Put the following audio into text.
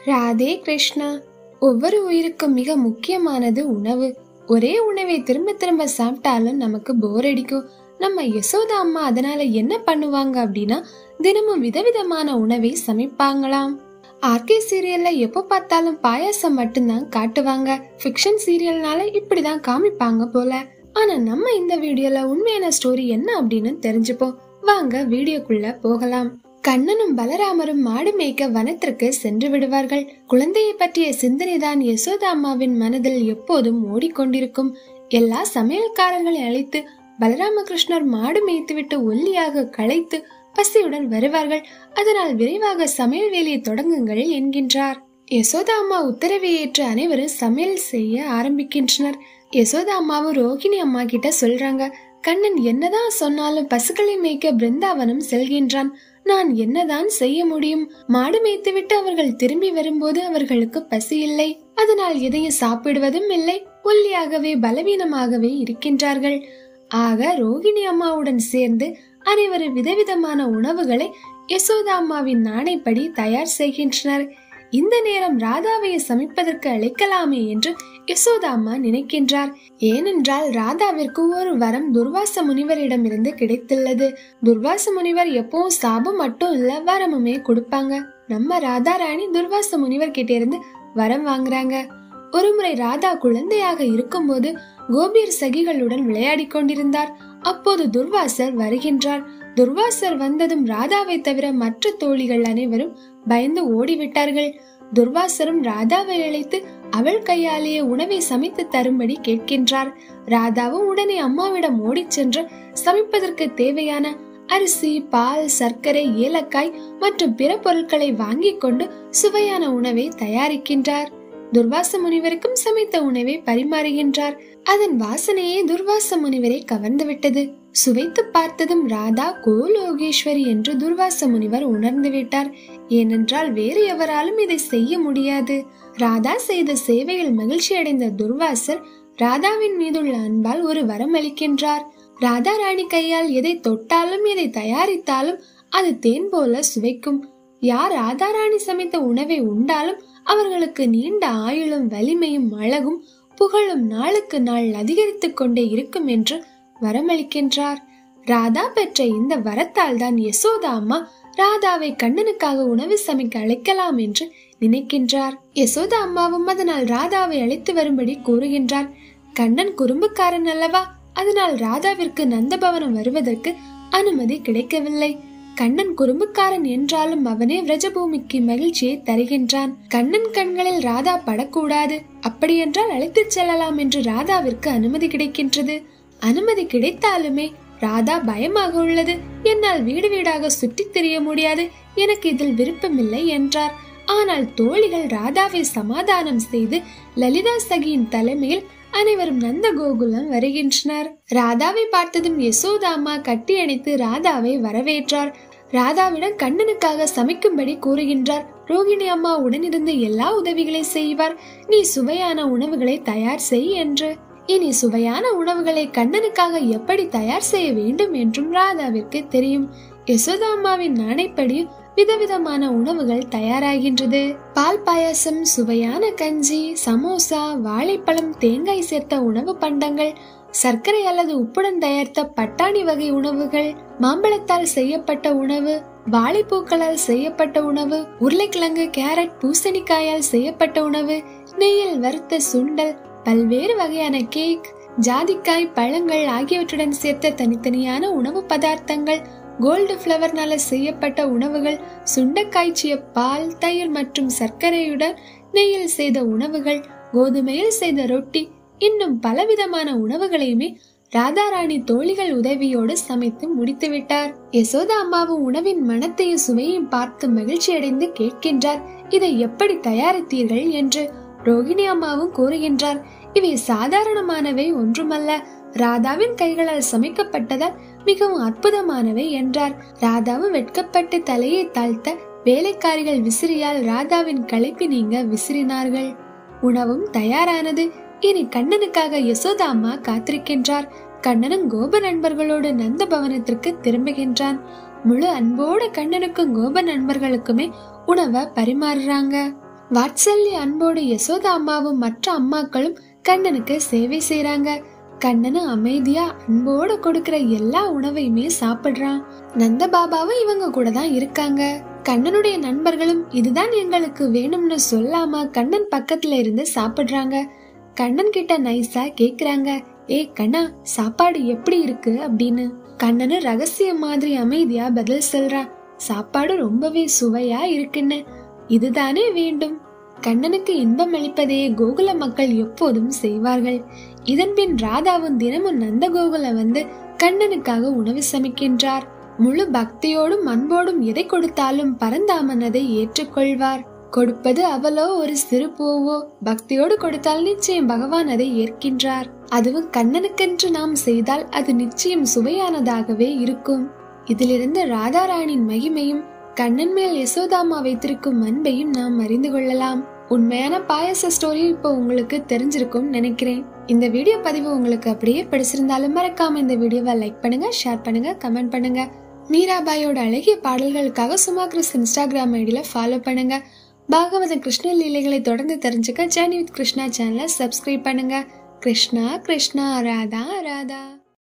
ராதே கிருஷ்ணா ஒவ்வொரு உயிருக்கும் மிக முக்கியமானது உணவு ஒரே உணவை திரும்ப திரும்ப சாப்பிட்டாலும் நமக்கு போர் அடிக்கும் நம்ம யசோதா அம்மா அதனால என்ன பண்ணுவாங்க அப்படின்னா தினமும் விதவிதமான உணவை சமைப்பாங்களாம் ஆர்கே சீரியல்ல எப்ப பார்த்தாலும் பாயாசம் மட்டும்தான் காட்டுவாங்க ஃபிக்ஷன் சீரியல்னால இப்படிதான் காமிப்பாங்க போல ஆனா நம்ம இந்த வீடியோல உண்மையான ஸ்டோரி என்ன அப்படின்னு தெரிஞ்சுப்போம் வாங்க வீடியோக்குள்ள போகலாம் கண்ணனும் பலராமரும் மாடு மேய்க்க வனத்திற்கு சென்று விடுவார்கள் குழந்தையை பற்றிய சிந்தனைதான் யசோதா அம்மாவின் மனதில் எப்போதும் ஓடிக்கொண்டிருக்கும் எல்லா சமையல்காரர்களை அழைத்து பலராமகிருஷ்ணர் மாடு மேய்த்துவிட்டு ஒல்லியாக களைத்து பசியுடன் வருவார்கள் அதனால் விரைவாக சமையல் வேலையை தொடங்குங்கள் என்கின்றார் யசோதா அம்மா உத்தரவை ஏற்று அனைவரும் சமையல் செய்ய ஆரம்பிக்கின்றனர் யசோதா அம்மாவும் ரோகிணி அம்மா கிட்ட சொல்றாங்க கண்ணன் என்னதான் சொன்னாலும் பசுக்களை மேய்க்க பிருந்தாவனம் செல்கின்றான் நான் என்னதான் செய்ய முடியும் மாடு மேய்த்துவிட்டு அவர்கள் திரும்பி வரும்போது அவர்களுக்கு பசி இல்லை அதனால் எதையும் சாப்பிடுவதும் இல்லை ஒல்லியாகவே பலவீனமாகவே இருக்கின்றார்கள் ஆக ரோகிணி அம்மாவுடன் சேர்ந்து அனைவரும் விதவிதமான உணவுகளை யசோதா அம்மாவின் நாணைப்படி தயார் செய்கின்றனர் இந்த நேரம் ராதாவை சமைப்பதற்கு அழைக்கலாமே என்று யசோதா அம்மா நினைக்கின்றார் ஏனென்றால் ராதாவிற்கு ஒரு வரம் துர்வாச முனிவரிடமிருந்து கிடைத்துள்ளது துர்வாச முனிவர் எப்பவும் சாபம் மட்டும் இல்ல வரமுமே கொடுப்பாங்க நம்ம ராதா ராணி துர்வாச முனிவர் கிட்ட இருந்து வரம் வாங்குறாங்க ஒருமுறை ராதா குழந்தையாக இருக்கும்போது கோபியர் சகிகளுடன் விளையாடிக் கொண்டிருந்தார் அப்போது துர்வாசர் வருகின்றார் துர்வாசர் வந்ததும் ராதாவை தவிர மற்ற தோழிகள் அனைவரும் பயந்து ஓடிவிட்டார்கள் துர்வாசரும் ராதாவை அழைத்து அவள் கையாலேயே உணவை சமைத்து தரும்படி கேட்கின்றார் ராதாவும் உடனே அம்மாவிடம் ஓடிச் சென்று சமைப்பதற்கு தேவையான அரிசி பால் சர்க்கரை ஏலக்காய் மற்றும் பிற பொருட்களை வாங்கிக் கொண்டு சுவையான உணவை தயாரிக்கின்றார் துர்வாச முனிவருக்கும் சமைத்த உணவை பரிமாறுகின்றார் அதன் வாசனையே துர்வாச முனிவரை கவர்ந்து விட்டது சுவைத்து பார்த்ததும் ராதா கோலோகேஸ்வரி என்று துர்வாச முனிவர் உணர்ந்து விட்டார் ஏனென்றால் வேறு எவராலும் இதை செய்ய முடியாது ராதா செய்த சேவையில் மகிழ்ச்சி அடைந்த துர்வாசர் ராதாவின் மீதுள்ள அன்பால் ஒரு வரம் அளிக்கின்றார் ராதா ராணி கையால் எதை தொட்டாலும் எதை தயாரித்தாலும் அது தேன் போல சுவைக்கும் யார் ராதா ராணி சமைத்த உணவை உண்டாலும் அவர்களுக்கு நீண்ட ஆயுளும் வலிமையும் அழகும் புகழும் நாளுக்கு நாள் அதிகரித்துக் கொண்டே இருக்கும் என்று வரமளிக்கின்றார் ராதா பெற்ற இந்த வரத்தால் தான் யசோதா அம்மா ராதாவை கண்ணனுக்காக உணவு சமைக்க அழைக்கலாம் என்று நினைக்கின்றார் யசோதா அம்மாவும் அதனால் ராதாவை அழைத்து வரும்படி கூறுகின்றார் கண்ணன் குறும்புக்காரன் அல்லவா அதனால் ராதாவிற்கு நந்தபவனம் வருவதற்கு அனுமதி கிடைக்கவில்லை கண்ணன் குறும்புக்காரன் என்றாலும் அவனே விரஜபூமிக்கு மகிழ்ச்சியை தருகின்றான் கண்ணன் கண்களில் ராதா படக்கூடாது அப்படியென்றால் அழைத்துச் செல்லலாம் என்று ராதாவிற்கு அனுமதி கிடைக்கின்றது அனுமதி கிடைத்தாலுமே ராதா பயமாக உள்ளது என்னால் வீடு வீடாக சுற்றித் திரிய முடியாது எனக்கு இதில் விருப்பமில்லை என்றார் ஆனால் தோழிகள் ராதாவை சமாதானம் செய்து லலிதா சகியின் தலைமையில் அனைவரும் நந்த கோகுலம் வருகின்றனர் ராதாவை பார்த்ததும் யசோதா அம்மா கட்டி அணைத்து ராதாவை வரவேற்றார் ராதாவிடம் கண்ணனுக்காக சமைக்கும்படி கூறுகின்றார் ரோகிணி அம்மா உடனிருந்து எல்லா உதவிகளை செய்வார் நீ சுவையான உணவுகளை தயார் செய் என்று இனி சுவையான உணவுகளை கண்ணனுக்காக எப்படி தயார் செய்ய வேண்டும் என்றும் ராதாவிற்கு தெரியும் யசோதா அம்மாவின் நாணைப்படி விதவிதமான உணவுகள் தயாராகின்றது பால் பாயாசம் சுவையான கஞ்சி சமோசா வாழைப்பழம் தேங்காய் சேர்த்த உணவு பண்டங்கள் சர்க்கரை அல்லது உப்புடன் தயாரித்த பட்டாணி வகை உணவுகள் மாம்பழத்தால் செய்யப்பட்ட உணவு வாழைப்பூக்களால் செய்யப்பட்ட உணவு உருளைக்கிழங்கு கேரட் பூசணிக்காயால் செய்யப்பட்ட உணவு நெய்யில் வறுத்த சுண்டல் பல்வேறு வகையான கேக் ஜாதிக்காய் பழங்கள் ஆகியவற்றுடன் சேர்த்த தனித்தனியான உணவு பதார்த்தங்கள் கோல்டு ஃப்ளவர்னால செய்யப்பட்ட உணவுகள் சுண்டக்காய்ச்சிய பால் தயிர் மற்றும் சர்க்கரையுடன் நெய்யில் செய்த உணவுகள் கோதுமையில் செய்த ரொட்டி இன்னும் பலவிதமான உணவுகளையுமே ராதாராணி தோழிகள் உதவியோடு சமைத்து முடித்து விட்டார் யசோதா அம்மாவும் உணவின் மனத்தையும் சுவையும் பார்த்து மகிழ்ச்சி அடைந்து கேட்கின்றார் இதை எப்படி தயாரித்தீர்கள் என்று ரோகிணி அம்மாவும் கூறுகின்றார் இவை சாதாரணமானவை ஒன்றுமல்ல ராதாவின் கைகளால் சமைக்கப்பட்டதால் மிகவும் அற்புதமானவை என்றார் ராதாவும் வெட்கப்பட்டு தலையை தாழ்த்த வேலைக்காரிகள் விசிறியால் ராதாவின் களைப்பு நீங்க விசிறினார்கள் உணவும் தயாரானது இனி கண்ணனுக்காக யசோதா அம்மா காத்திருக்கின்றார் கண்ணனும் கோப நண்பர்களோடு நந்த பவனத்திற்கு திரும்புகின்றான் முழு அன்போட கண்ணனுக்கும் கோப நண்பர்களுக்குமே உணவை பரிமாறுறாங்க வாத்சல்ய அன்போடு யசோதா அம்மாவும் மற்ற அம்மாக்களும் கண்ணனுக்கு சேவை செய்றாங்க கண்ணனு அமைதியா அன்போடு கொடுக்கிற எல்லா உணவையுமே சாப்பிடுறான் நந்த பாபாவும் இவங்க கூட தான் இருக்காங்க கண்ணனுடைய நண்பர்களும் இதுதான் எங்களுக்கு வேணும்னு சொல்லாம கண்ணன் பக்கத்துல இருந்து சாப்பிடுறாங்க கண்ணன் கிட்ட நைஸா கேக்குறாங்க ஏ கண்ணா சாப்பாடு எப்படி இருக்கு அப்படின்னு கண்ணனு ரகசிய மாதிரி அமைதியா பதில் சொல்றான் சாப்பாடு ரொம்பவே சுவையா இருக்குன்னு இதுதானே வேண்டும் கண்ணனுக்கு இன்பம் அளிப்பதே கோகுல மக்கள் எப்போதும் செய்வார்கள் இதன்பின் ராதாவும் தினமும் நந்தகோகுல வந்து கண்ணனுக்காக உணவு சமைக்கின்றார் முழு பக்தியோடும் அன்போடும் எதை கொடுத்தாலும் பரந்தாமன் அதை ஏற்றுக்கொள்வார் கொடுப்பது அவளோ ஒரு சிறு பூவோ பக்தியோடு கொடுத்தால் நிச்சயம் பகவான் அதை ஏற்கின்றார் அதுவும் கண்ணனுக்கென்று நாம் செய்தால் அது நிச்சயம் சுவையானதாகவே இருக்கும் இதிலிருந்து ராதாராணின் மகிமையும் கண்ணன் மேல் யசோதாமா வைத்திருக்கும் அன்பையும் நாம் அறிந்து கொள்ளலாம் உண்மையான பாயச ஸ்டோரி இப்போ உங்களுக்கு தெரிஞ்சிருக்கும் நினைக்கிறேன் இந்த வீடியோ பதிவு உங்களுக்கு அப்படியே பிடிச்சிருந்தாலும் மறக்காம இந்த வீடியோவை லைக் பண்ணுங்க ஷேர் பண்ணுங்க கமெண்ட் பண்ணுங்க மீராபாயோட அழகிய பாடல்களுக்காக சும்மா கிறிஸ் இன்ஸ்டாகிராம் ஐடியில ஃபாலோ பண்ணுங்க பாகவத கிருஷ்ண லீலைகளை தொடர்ந்து தெரிஞ்சுக்க ஜேர்னி வித் கிருஷ்ணா சேனலை சப்ஸ்கிரைப் பண்ணுங்க கிருஷ்ணா கிருஷ்ணா ராதா ராதா